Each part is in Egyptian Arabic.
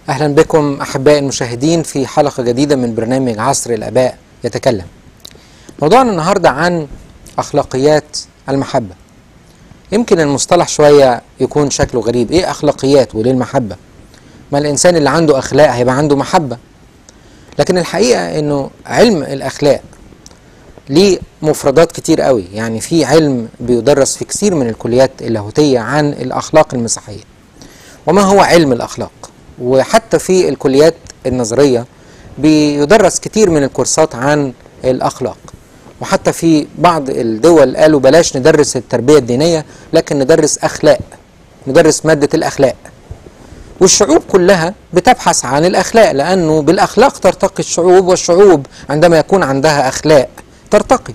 أهلا بكم أحبائي المشاهدين في حلقة جديدة من برنامج عصر الآباء يتكلم موضوعنا النهاردة عن أخلاقيات المحبة يمكن المصطلح شوية يكون شكله غريب إيه أخلاقيات وليه المحبة ما الإنسان اللي عنده أخلاق هيبقى عنده محبة لكن الحقيقة أنه علم الأخلاق ليه مفردات كتير قوي يعني في علم بيدرس في كثير من الكليات اللاهوتية عن الأخلاق المسيحية وما هو علم الأخلاق وحتى في الكليات النظرية بيدرس كتير من الكورسات عن الأخلاق وحتى في بعض الدول قالوا بلاش ندرس التربية الدينية لكن ندرس أخلاق ندرس مادة الأخلاق والشعوب كلها بتبحث عن الأخلاق لأنه بالأخلاق ترتقي الشعوب والشعوب عندما يكون عندها أخلاق ترتقي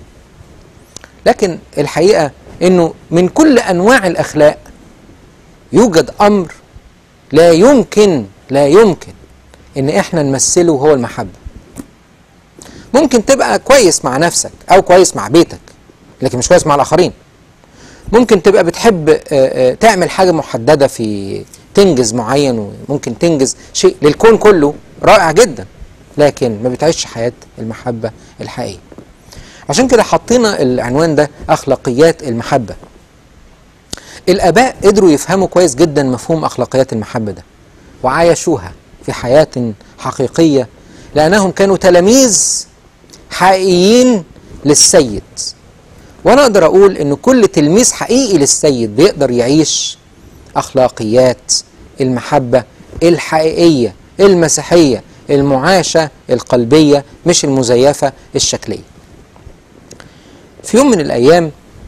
لكن الحقيقة أنه من كل أنواع الأخلاق يوجد أمر لا يمكن لا يمكن ان احنا نمثله هو المحبة ممكن تبقى كويس مع نفسك او كويس مع بيتك لكن مش كويس مع الاخرين ممكن تبقى بتحب تعمل حاجة محددة في تنجز معين وممكن تنجز شيء للكون كله رائع جدا لكن ما بتعيش حياة المحبة الحقيقية عشان كده حطينا العنوان ده أخلاقيات المحبة الآباء قدروا يفهموا كويس جدا مفهوم أخلاقيات المحبة ده وعايشوها في حياة حقيقية لأنهم كانوا تلاميذ حقيقيين للسيد وأنا أقدر أقول إن كل تلميذ حقيقي للسيد بيقدر يعيش أخلاقيات المحبة الحقيقية المسيحية المعاشة القلبية مش المزيفة الشكلية في يوم من الأيام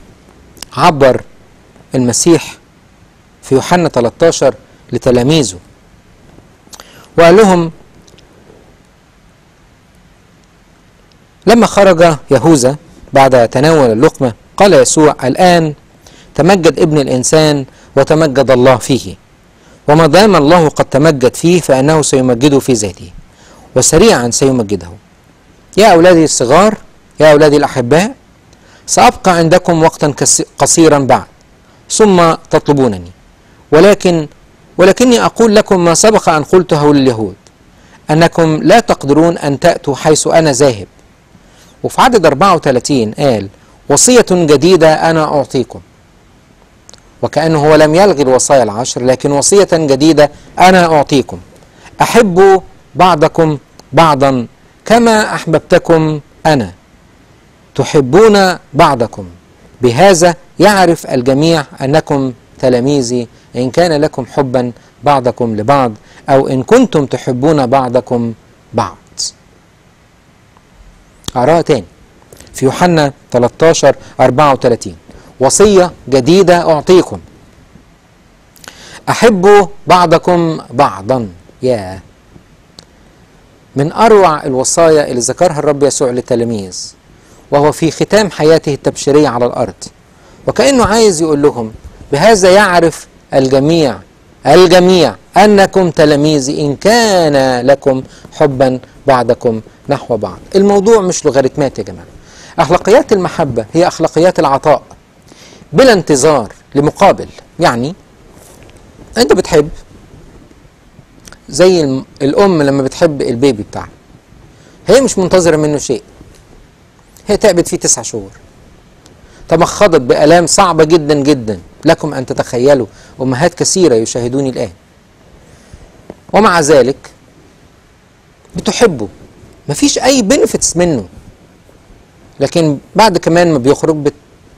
عبر المسيح في يوحنا 13 لتلاميذه وقال لهم لما خرج يهوذا بعد تناول اللقمة قال يسوع الآن تمجد ابن الإنسان وتمجد الله فيه وما دام الله قد تمجد فيه فإنه سيمجده في ذاته وسريعا سيمجده يا أولادي الصغار يا أولادي الأحباء سأبقى عندكم وقتا قصيرا بعد ثم تطلبونني ولكن ولكني أقول لكم ما سبق أن قلته لليهود أنكم لا تقدرون أن تأتوا حيث أنا ذاهب وفي عدد 34 قال وصية جديدة أنا أعطيكم وكأنه هو لم يلغي الوصايا العشر لكن وصية جديدة أنا أعطيكم أحبوا بعضكم بعضا كما أحببتكم أنا تحبون بعضكم بهذا يعرف الجميع أنكم تلاميذي إن كان لكم حبا بعضكم لبعض أو إن كنتم تحبون بعضكم بعض أقراها تاني في يوحنا 13 34 وصية جديدة أعطيكم أحبوا بعضكم بعضا يا من أروع الوصايا اللي ذكرها الرب يسوع للتلاميذ وهو في ختام حياته التبشيرية على الأرض وكأنه عايز يقول لهم بهذا يعرف الجميع الجميع أنكم تلاميذي إن كان لكم حبا بعضكم نحو بعض الموضوع مش لوغاريتمات يا جماعة أخلاقيات المحبة هي أخلاقيات العطاء بلا انتظار لمقابل يعني أنت بتحب زي الأم لما بتحب البيبي بتاعها هي مش منتظرة منه شيء هي تعبت فيه تسع شهور تمخضت بآلام صعبة جدا جدا لكم أن تتخيلوا أمهات كثيرة يشاهدوني الآن ومع ذلك بتحبه مفيش أي بنفتس منه لكن بعد كمان ما بيخرج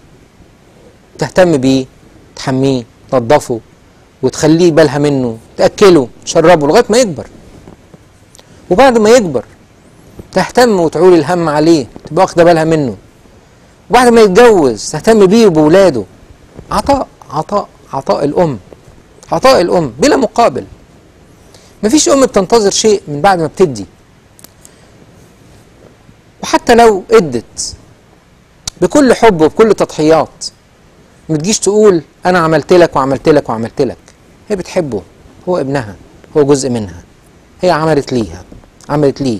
بتهتم بيه تحميه تنظفه وتخليه بالها منه تأكله تشربه لغاية ما يكبر وبعد ما يكبر تهتم وتعول الهم عليه تبقى واخده بالها منه وبعد ما يتجوز تهتم بيه وبولاده عطاء عطاء عطاء الام عطاء الام بلا مقابل مفيش ام بتنتظر شيء من بعد ما بتدي وحتى لو ادت بكل حب وبكل تضحيات ما تجيش تقول انا عملت لك وعملت لك وعملت لك هي بتحبه هو ابنها هو جزء منها هي عملت ليها عملت ليه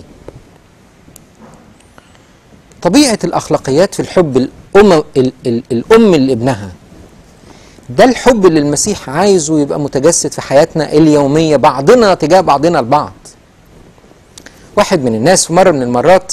طبيعة الأخلاقيات في الحب الأم ال ال الأم لابنها ده الحب اللي المسيح عايزه يبقى متجسد في حياتنا اليومية بعضنا تجاه بعضنا البعض واحد من الناس في مرة من المرات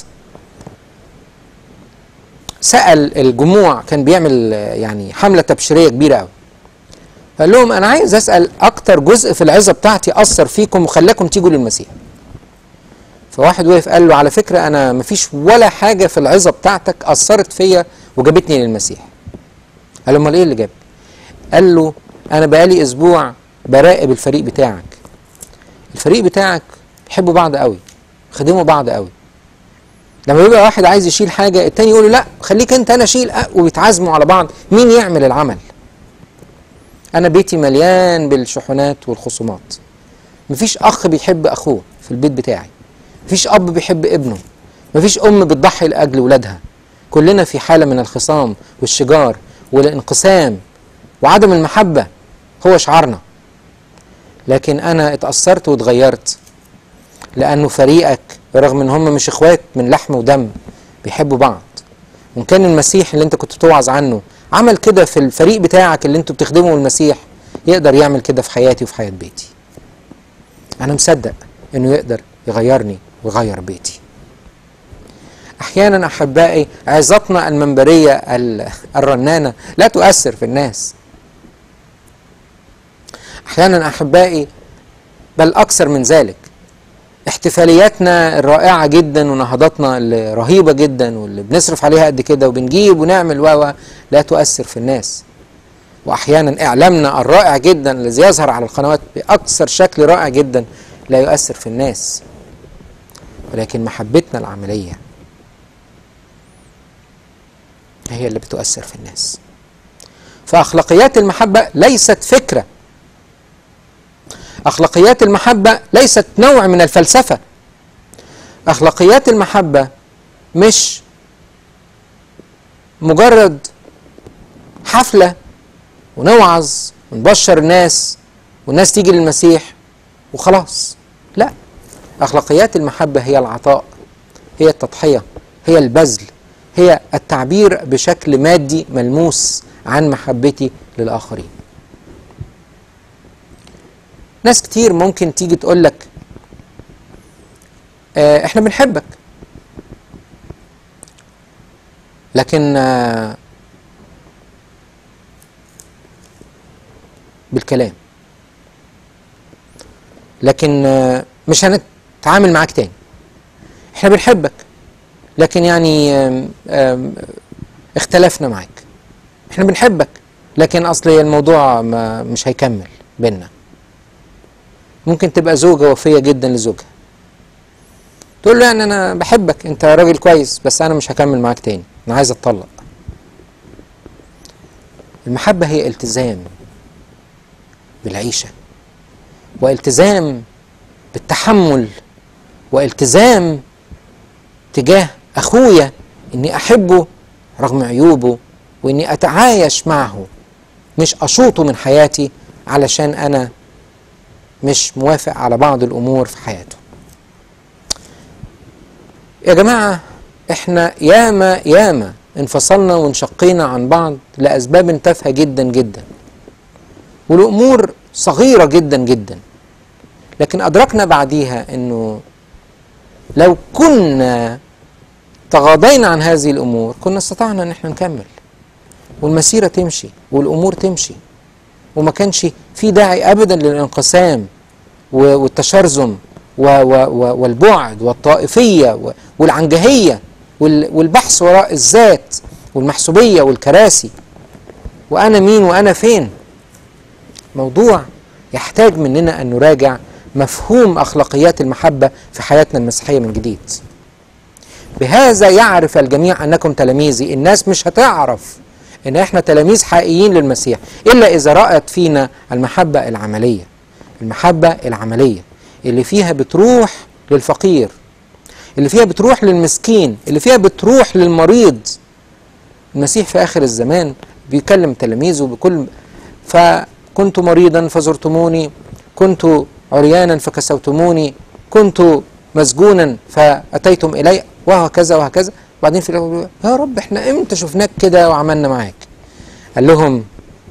سأل الجموع كان بيعمل يعني حملة تبشيرية كبيرة قوي قال لهم أنا عايز أسأل أكتر جزء في العظة بتاعتي أثر فيكم وخلاكم تيجوا للمسيح فواحد وقف قال له على فكرة أنا مفيش ولا حاجة في العظة بتاعتك أثرت فيا وجابتني للمسيح قال له أمال إيه اللي جاب قال له أنا بقالي أسبوع براقب الفريق بتاعك الفريق بتاعك بيحبوا بعض قوي خدموا بعض قوي لما يبقى واحد عايز يشيل حاجة التاني يقول له لا خليك انت انا اشيل أه وبيتعازموا على بعض مين يعمل العمل انا بيتي مليان بالشحنات والخصومات مفيش اخ بيحب اخوه في البيت بتاعي مفيش اب بيحب ابنه مفيش ام بتضحي لاجل ولادها كلنا في حالة من الخصام والشجار والانقسام وعدم المحبة هو شعارنا لكن انا اتأثرت واتغيرت لانه فريقك رغم ان هم مش اخوات من لحم ودم بيحبوا بعض وان كان المسيح اللي انت كنت توعظ عنه عمل كده في الفريق بتاعك اللي انتوا بتخدموا المسيح يقدر يعمل كده في حياتي وفي حياة بيتي انا مصدق انه يقدر يغيرني ويغير بيتي احيانا احبائي عظتنا المنبريه الرنانه لا تؤثر في الناس احيانا احبائي بل اكثر من ذلك احتفالياتنا الرائعة جدا ونهضاتنا الرهيبة جدا واللي بنصرف عليها قد كده وبنجيب ونعمل و لا تؤثر في الناس وأحيانا إعلامنا الرائع جدا الذي يظهر على القنوات بأكثر شكل رائع جدا لا يؤثر في الناس ولكن محبتنا العملية هي اللي بتؤثر في الناس فأخلاقيات المحبة ليست فكرة أخلاقيات المحبة ليست نوع من الفلسفة أخلاقيات المحبة مش مجرد حفلة ونوعظ ونبشر الناس والناس تيجي للمسيح وخلاص لا أخلاقيات المحبة هي العطاء هي التضحية هي البذل هي التعبير بشكل مادي ملموس عن محبتي للآخرين ناس كتير ممكن تيجي تقول لك اه احنا بنحبك لكن اه بالكلام لكن اه مش هنتعامل معاك تاني احنا بنحبك لكن يعني اختلفنا معاك احنا بنحبك لكن اصل الموضوع ما مش هيكمل بينا ممكن تبقى زوجة وفية جدا لزوجها تقول له يعني انا بحبك انت راجل كويس بس انا مش هكمل معاك تاني انا عايز اتطلق المحبة هي التزام بالعيشة والتزام بالتحمل والتزام تجاه اخويا اني احبه رغم عيوبه واني اتعايش معه مش اشوطه من حياتي علشان انا مش موافق على بعض الامور في حياته يا جماعه احنا ياما ياما انفصلنا وانشقينا عن بعض لاسباب تافهه جدا جدا والامور صغيره جدا جدا لكن ادركنا بعديها انه لو كنا تغاضينا عن هذه الامور كنا استطعنا ان احنا نكمل والمسيره تمشي والامور تمشي وما كانش في داعي ابدا للانقسام والتشرذم والبعد والطائفيه والعنجهيه والبحث وراء الذات والمحسوبيه والكراسي وانا مين وانا فين موضوع يحتاج مننا ان نراجع مفهوم اخلاقيات المحبه في حياتنا المسيحيه من جديد بهذا يعرف الجميع انكم تلاميذي الناس مش هتعرف ان احنا تلاميذ حقيقيين للمسيح الا اذا رأت فينا المحبة العملية المحبة العملية اللي فيها بتروح للفقير اللي فيها بتروح للمسكين اللي فيها بتروح للمريض المسيح في اخر الزمان بيكلم تلاميذه بكل فكنت مريضا فزرتموني كنت عريانا فكسوتموني كنت مسجونا فاتيتم الي وهكذا وهكذا وبعدين في الاخر يا رب احنا امتى شفناك كده وعملنا معاك قال لهم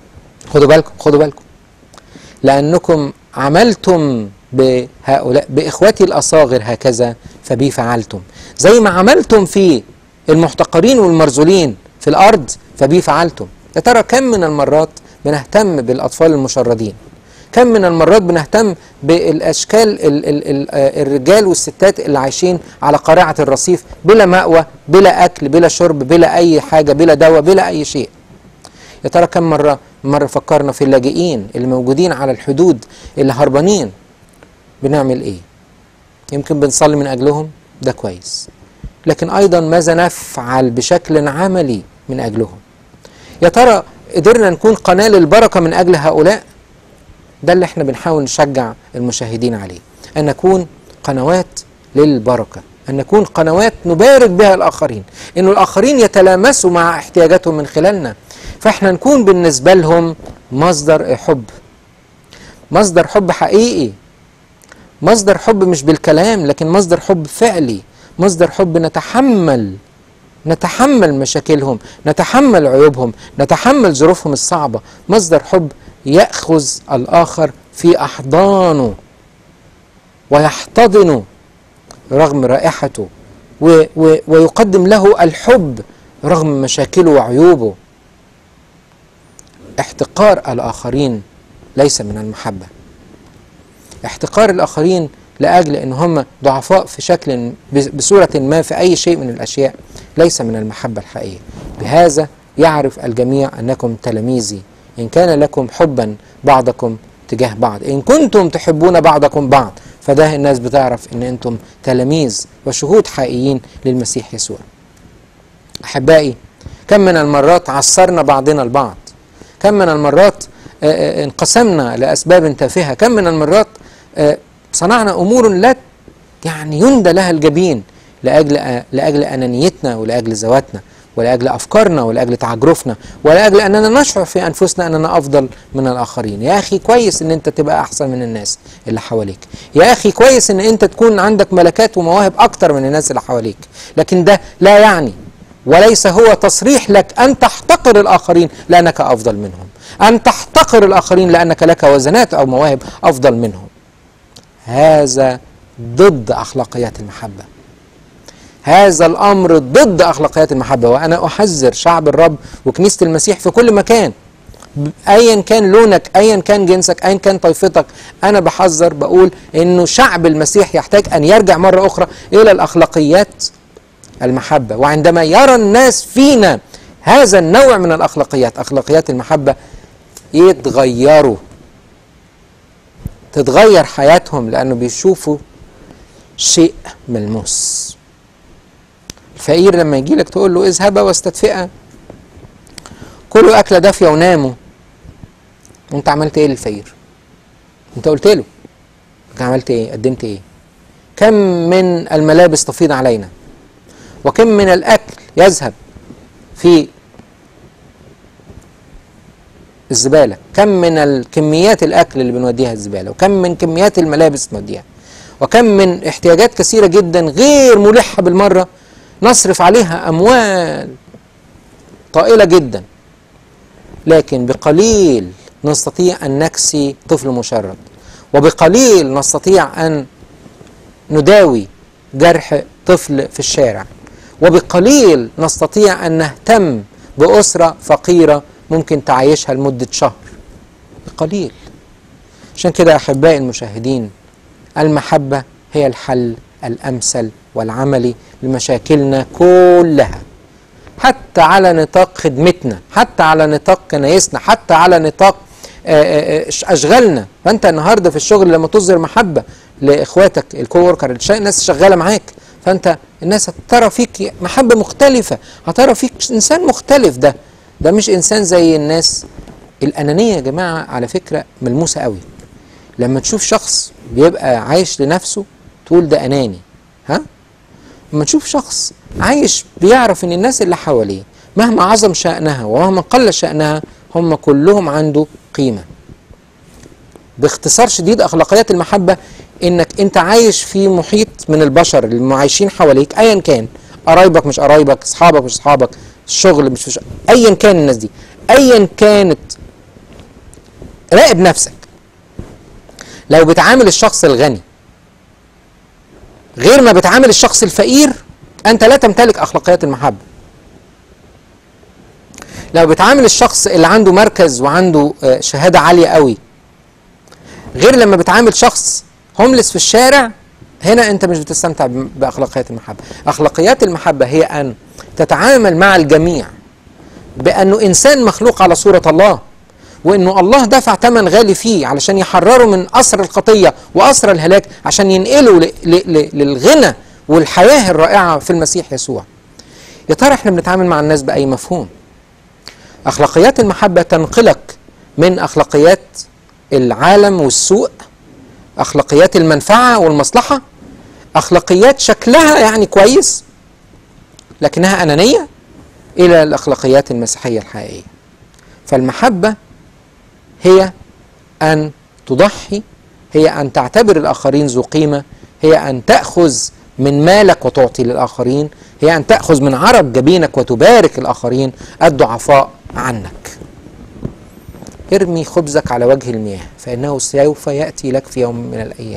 خدوا بالكم خدوا بالكم لأنكم عملتم بهؤلاء بإخوتي الأصاغر هكذا فبي فعلتم زي ما عملتم في المحتقرين والمرذولين في الأرض فبي فعلتم يا ترى كم من المرات بنهتم بالأطفال المشردين كم من المرات بنهتم بالاشكال ال ال ال الرجال والستات اللي عايشين على قارعه الرصيف بلا مأوى بلا اكل بلا شرب بلا اي حاجه بلا دواء بلا اي شيء يا ترى كم مره مره فكرنا في اللاجئين اللي موجودين على الحدود اللي هربانين بنعمل ايه يمكن بنصلي من اجلهم ده كويس لكن ايضا ماذا نفعل بشكل عملي من اجلهم يا ترى قدرنا نكون قناه للبركه من اجل هؤلاء ده اللي احنا بنحاول نشجع المشاهدين عليه ان نكون قنوات للبركه ان نكون قنوات نبارك بها الاخرين ان الاخرين يتلامسوا مع احتياجاتهم من خلالنا فاحنا نكون بالنسبه لهم مصدر حب مصدر حب حقيقي مصدر حب مش بالكلام لكن مصدر حب فعلي مصدر حب نتحمل نتحمل مشاكلهم نتحمل عيوبهم نتحمل ظروفهم الصعبه مصدر حب ياخذ الاخر في احضانه ويحتضنه رغم رائحته و و ويقدم له الحب رغم مشاكله وعيوبه احتقار الاخرين ليس من المحبه احتقار الاخرين لاجل ان هم ضعفاء في شكل بصوره ما في اي شيء من الاشياء ليس من المحبه الحقيقيه بهذا يعرف الجميع انكم تلاميذي إن كان لكم حبا بعضكم تجاه بعض إن كنتم تحبون بعضكم بعض فده الناس بتعرف إن أنتم تلاميذ وشهود حقيقيين للمسيح يسوع أحبائي كم من المرات عصرنا بعضنا البعض كم من المرات انقسمنا لأسباب تافهة كم من المرات صنعنا أمور لا يعني يندى لها الجبين لأجل لأجل أنانيتنا ولأجل ذواتنا ولأجل أفكارنا ولأجل تعجرفنا ولأجل أننا نشعر في أنفسنا أننا أفضل من الآخرين يا أخي كويس أن أنت تبقى أحسن من الناس اللي حواليك يا أخي كويس أن أنت تكون عندك ملكات ومواهب أكتر من الناس اللي حواليك لكن ده لا يعني وليس هو تصريح لك أن تحتقر الآخرين لأنك أفضل منهم أن تحتقر الآخرين لأنك لك وزنات أو مواهب أفضل منهم هذا ضد أخلاقيات المحبة هذا الامر ضد اخلاقيات المحبه وانا احذر شعب الرب وكنيسه المسيح في كل مكان ايا كان لونك ايا كان جنسك ايا كان طائفتك انا بحذر بقول انه شعب المسيح يحتاج ان يرجع مره اخرى الى الاخلاقيات المحبه وعندما يرى الناس فينا هذا النوع من الاخلاقيات اخلاقيات المحبه يتغيروا تتغير حياتهم لانه بيشوفوا شيء ملموس الفقير لما يجي لك تقول له اذهب واستدفئا كلوا أكلة دافية وناموا وانت عملت ايه للفقير انت قلت له انت عملت ايه قدمت ايه كم من الملابس تفيض علينا وكم من الأكل يذهب في الزبالة كم من الكميات الأكل اللي بنوديها الزبالة وكم من كميات الملابس نوديها وكم من احتياجات كثيرة جدا غير ملحة بالمرة نصرف عليها أموال طائلة جدا لكن بقليل نستطيع أن نكسي طفل مشرد وبقليل نستطيع أن نداوي جرح طفل في الشارع وبقليل نستطيع أن نهتم بأسرة فقيرة ممكن تعيشها لمدة شهر بقليل عشان كده أحبائي المشاهدين المحبة هي الحل الأمثل والعملي لمشاكلنا كلها حتى على نطاق خدمتنا حتى على نطاق كنايسنا حتى على نطاق اشغالنا فانت النهارده في الشغل لما تظهر محبه لاخواتك الكووركر الناس شغاله معاك فانت الناس هترى فيك محبه مختلفه هترى فيك انسان مختلف ده ده مش انسان زي الناس الانانيه يا جماعه على فكره ملموسه قوي لما تشوف شخص بيبقى عايش لنفسه تقول ده اناني ها لما تشوف شخص عايش بيعرف ان الناس اللي حواليه مهما عظم شأنها ومهما قل شأنها هم كلهم عنده قيمة باختصار شديد أخلاقيات المحبة إنك أنت عايش في محيط من البشر اللي عايشين حواليك أيا كان قرايبك مش قرايبك أصحابك مش أصحابك الشغل مش, مش أيا كان الناس دي أيا كانت راقب نفسك لو بتعامل الشخص الغني غير ما بتعامل الشخص الفقير انت لا تمتلك اخلاقيات المحبه لو بتعامل الشخص اللي عنده مركز وعنده آه، شهاده عاليه قوي غير لما بتعامل شخص هوملس في الشارع هنا انت مش بتستمتع بم- باخلاقيات المحبه اخلاقيات المحبه هي ان تتعامل مع الجميع بانه انسان مخلوق على صوره الله وانه الله دفع ثمن غالي فيه علشان يحرره من اسر الخطيه واسر الهلاك عشان ينقله ل- ل- ل- للغنى والحياه الرائعه في المسيح يسوع يا ترى احنا بنتعامل مع الناس باي مفهوم اخلاقيات المحبه تنقلك من اخلاقيات العالم والسوء اخلاقيات المنفعه والمصلحه اخلاقيات شكلها يعني كويس لكنها انانيه الى الاخلاقيات المسيحيه الحقيقيه فالمحبه هي ان تضحي هي ان تعتبر الاخرين ذو قيمه هي ان تاخذ من مالك وتعطي للاخرين هي ان تاخذ من عرق جبينك وتبارك الاخرين الضعفاء عنك ارمي خبزك على وجه المياه فانه سوف ياتي لك في يوم من الايام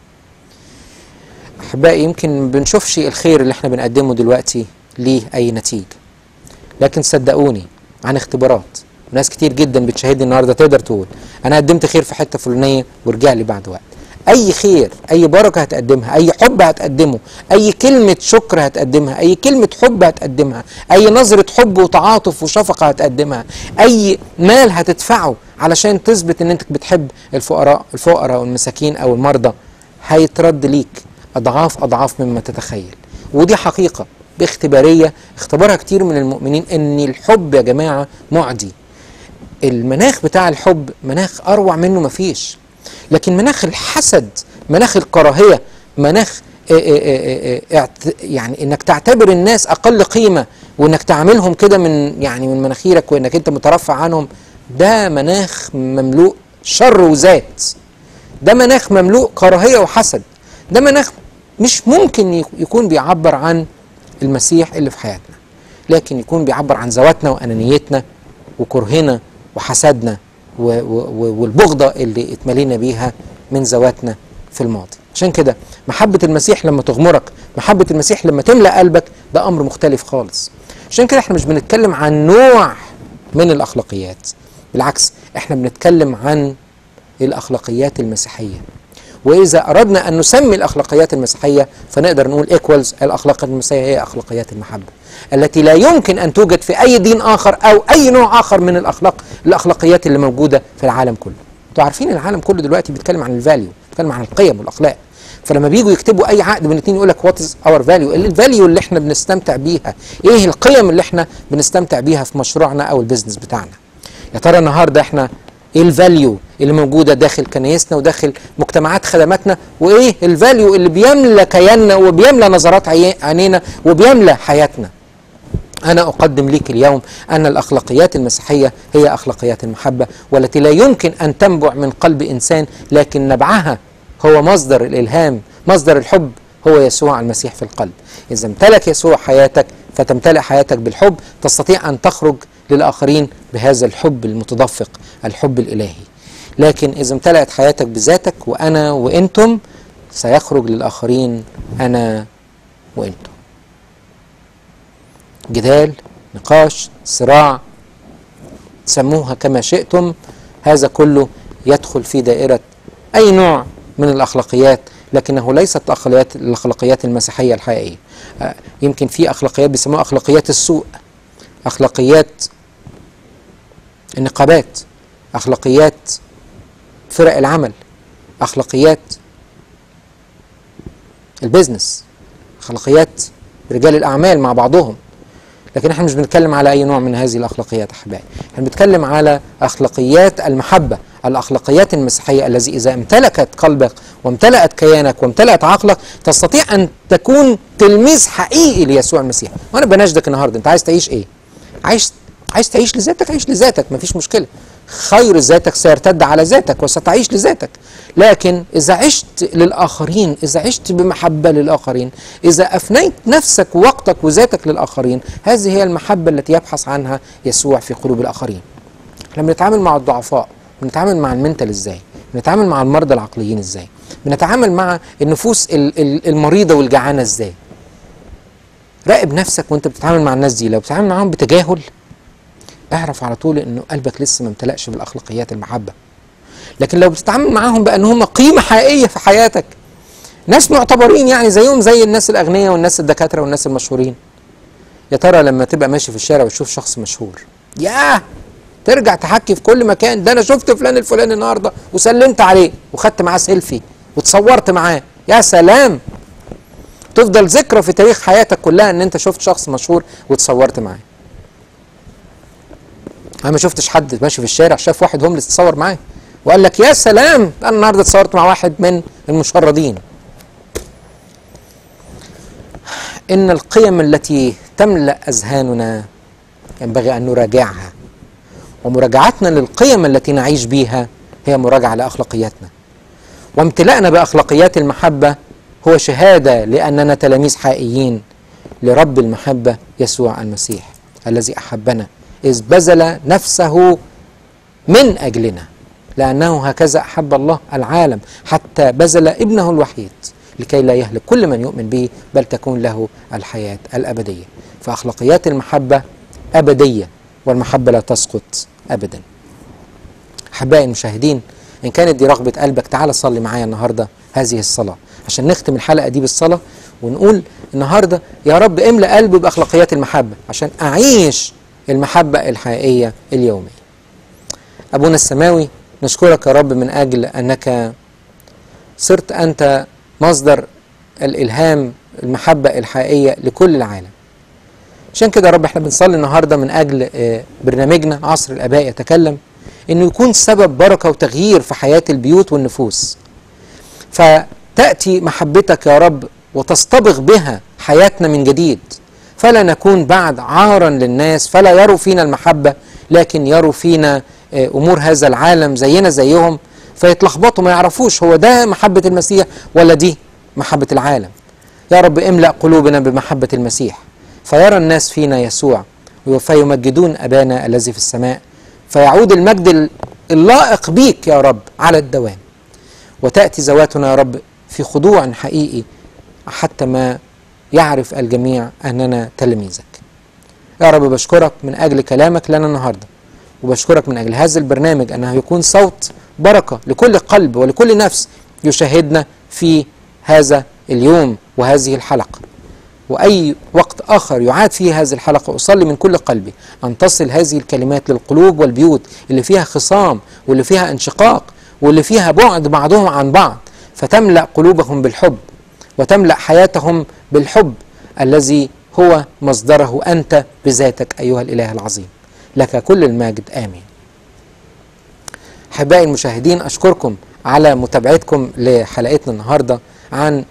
احبائي يمكن ما بنشوفش الخير اللي احنا بنقدمه دلوقتي ليه اي نتيجه لكن صدقوني عن اختبارات ناس كتير جدا بتشاهدني النهارده تقدر تقول انا قدمت خير في حته فلانيه ورجع لي بعد وقت اي خير اي بركه هتقدمها اي حب هتقدمه اي كلمه شكر هتقدمها اي كلمه حب هتقدمها اي نظره حب وتعاطف وشفقه هتقدمها اي مال هتدفعه علشان تثبت ان انت بتحب الفقراء الفقراء والمساكين او المرضى هيترد ليك اضعاف اضعاف مما تتخيل ودي حقيقه باختباريه اختبرها كتير من المؤمنين ان الحب يا جماعه معدي المناخ بتاع الحب مناخ اروع منه مفيش لكن مناخ الحسد مناخ الكراهيه مناخ آه، آه، آه، آه، اعت- يعني انك تعتبر الناس اقل قيمه وانك تعاملهم كده من يعني من مناخيرك وانك انت مترفع عنهم ده مناخ مملوء شر وذات ده مناخ مملوء كراهيه وحسد ده مناخ مش ممكن يك- يكون بيعبر عن المسيح اللي في حياتنا لكن يكون بيعبر عن ذواتنا وانانيتنا وكرهنا وحسدنا و- و- و- والبغضه اللي اتملينا بيها من ذواتنا في الماضي عشان كده محبه المسيح لما تغمرك محبه المسيح لما تملا قلبك ده امر مختلف خالص عشان كده احنا مش بنتكلم عن نوع من الاخلاقيات بالعكس احنا بنتكلم عن الاخلاقيات المسيحيه واذا اردنا ان نسمي الاخلاقيات المسيحيه فنقدر نقول ايكوالز الاخلاق المسيحيه هي اخلاقيات المحبه التي لا يمكن ان توجد في اي دين اخر او اي نوع اخر من الاخلاق الاخلاقيات اللي موجوده في العالم كله انتوا عارفين العالم كله دلوقتي بيتكلم عن الفاليو بيتكلم عن القيم والاخلاق فلما بييجوا يكتبوا اي عقد بين اتنين يقول لك وات از اور فاليو الفاليو اللي احنا بنستمتع بيها ايه القيم اللي احنا بنستمتع بيها في مشروعنا او البيزنس بتاعنا يا ترى النهارده احنا ايه الفاليو اللي موجوده داخل كنايسنا وداخل مجتمعات خدماتنا وايه الفاليو اللي بيملى كياننا وبيملى نظرات عي- عينينا وبيملى حياتنا أنا أقدم لك اليوم أن الأخلاقيات المسيحية هي أخلاقيات المحبة والتي لا يمكن أن تنبع من قلب إنسان لكن نبعها هو مصدر الإلهام مصدر الحب هو يسوع المسيح في القلب إذا امتلك يسوع حياتك فتمتلئ حياتك بالحب تستطيع أن تخرج للآخرين بهذا الحب المتدفق الحب الإلهي لكن إذا امتلأت حياتك بذاتك وأنا وإنتم سيخرج للآخرين أنا وإنتم جدال نقاش صراع سموها كما شئتم هذا كله يدخل في دائرة أي نوع من الأخلاقيات لكنه ليست الأخلاقيات, الأخلاقيات المسيحية الحقيقية آه، يمكن في أخلاقيات بيسموها أخلاقيات السوء أخلاقيات النقابات أخلاقيات فرق العمل أخلاقيات البيزنس أخلاقيات رجال الأعمال مع بعضهم لكن احنا مش بنتكلم على اي نوع من هذه الاخلاقيات احبائي احنا بنتكلم على اخلاقيات المحبه الاخلاقيات المسيحيه الذي اذا امتلكت قلبك وامتلأت كيانك وامتلأت عقلك تستطيع ان تكون تلميذ حقيقي ليسوع المسيح وانا بناشدك النهارده انت عايز تعيش ايه عايز عايز تعيش لذاتك عيش لذاتك مفيش مشكله خير ذاتك سيرتد على ذاتك وستعيش لذاتك لكن إذا عشت للآخرين إذا عشت بمحبة للآخرين إذا أفنيت نفسك ووقتك وذاتك للآخرين هذه هي المحبة التي يبحث عنها يسوع في قلوب الآخرين احنا بنتعامل مع الضعفاء بنتعامل مع المنتال ازاي بنتعامل مع المرضى العقليين ازاي بنتعامل مع النفوس ال- ال- المريضه والجعانه ازاي راقب نفسك وانت بتتعامل مع الناس دي لو بتتعامل معاهم بتجاهل اعرف على طول انه قلبك لسه ما امتلأش بالاخلاقيات المحبه لكن لو بتتعامل معاهم بان هم قيمه حقيقيه في حياتك ناس معتبرين يعني زيهم زي الناس الاغنياء والناس الدكاتره والناس المشهورين يا ترى لما تبقى ماشي في الشارع وتشوف شخص مشهور ياه ترجع تحكي في كل مكان ده انا شفت فلان الفلاني النهارده وسلمت عليه وخدت معاه سيلفي وتصورت معاه يا سلام تفضل ذكرى في تاريخ حياتك كلها ان انت شفت شخص مشهور وتصورت معاه انا ما شفتش حد ماشي في الشارع شاف واحد هوملس تصور معاه وقال لك يا سلام انا النهارده اتصورت مع واحد من المشردين ان القيم التي تملا اذهاننا ينبغي ان نراجعها ومراجعتنا للقيم التي نعيش بها هي مراجعه لاخلاقياتنا وامتلاءنا باخلاقيات المحبه هو شهاده لاننا تلاميذ حقيقيين لرب المحبه يسوع المسيح الذي احبنا اذ بذل نفسه من اجلنا لانه هكذا احب الله العالم حتى بذل ابنه الوحيد لكي لا يهلك كل من يؤمن به بل تكون له الحياه الابديه فاخلاقيات المحبه ابديه والمحبه لا تسقط ابدا احبائي المشاهدين ان كانت دي رغبه قلبك تعال صلي معايا النهارده هذه الصلاه عشان نختم الحلقه دي بالصلاه ونقول النهارده يا رب املا قلبي باخلاقيات المحبه عشان اعيش المحبه الحقيقيه اليوميه ابونا السماوي نشكرك يا رب من اجل انك صرت انت مصدر الالهام المحبه الحقيقيه لكل العالم عشان كده يا رب احنا بنصلي النهارده من اجل آه، برنامجنا عصر الاباء يتكلم انه يكون سبب بركه وتغيير في حياه البيوت والنفوس فتاتي محبتك يا رب وتصطبغ بها حياتنا من جديد فلا نكون بعد عارا للناس فلا يروا فينا المحبه لكن يروا فينا آه، امور هذا العالم زينا زيهم فيتلخبطوا ما يعرفوش هو ده محبه المسيح ولا دي محبه العالم يا رب املا قلوبنا بمحبه المسيح فيرى الناس فينا يسوع فيمجدون ابانا الذي في السماء فيعود المجد اللائق بيك يا رب على الدوام وتاتي ذواتنا يا رب في خضوع حقيقي حتى ما يعرف الجميع اننا تلاميذك يا رب بشكرك من اجل كلامك لنا النهارده وبشكرك من اجل هذا البرنامج انه يكون صوت بركه لكل قلب ولكل نفس يشاهدنا في هذا اليوم وهذه الحلقه واي وقت اخر يعاد فيه هذه الحلقه اصلي من كل قلبي ان تصل هذه الكلمات للقلوب والبيوت اللي فيها خصام واللي فيها انشقاق واللي فيها بعد بعضهم عن بعض فتملا قلوبهم بالحب وتملا حياتهم بالحب الذي هو مصدره انت بذاتك ايها الاله العظيم لك كل المجد امين احبائي المشاهدين اشكركم على متابعتكم لحلقتنا النهارده عن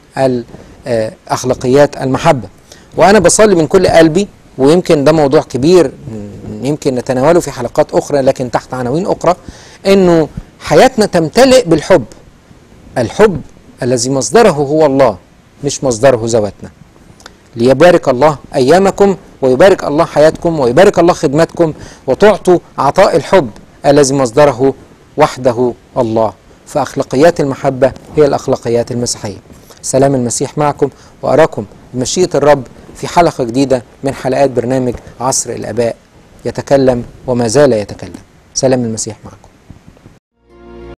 اخلاقيات المحبه وانا بصلي من كل قلبي ويمكن ده موضوع كبير يمكن نتناوله في حلقات اخرى لكن تحت عناوين اخرى انه حياتنا تمتلئ بالحب الحب الذي مصدره هو الله مش مصدره ذواتنا ليبارك الله ايامكم ويبارك الله حياتكم ويبارك الله خدمتكم وتعطوا عطاء الحب الذي مصدره وحده الله فاخلاقيات المحبه هي الاخلاقيات المسيحيه سلام المسيح معكم واراكم بمشيئه الرب في حلقه جديده من حلقات برنامج عصر الاباء يتكلم وما زال يتكلم سلام المسيح معكم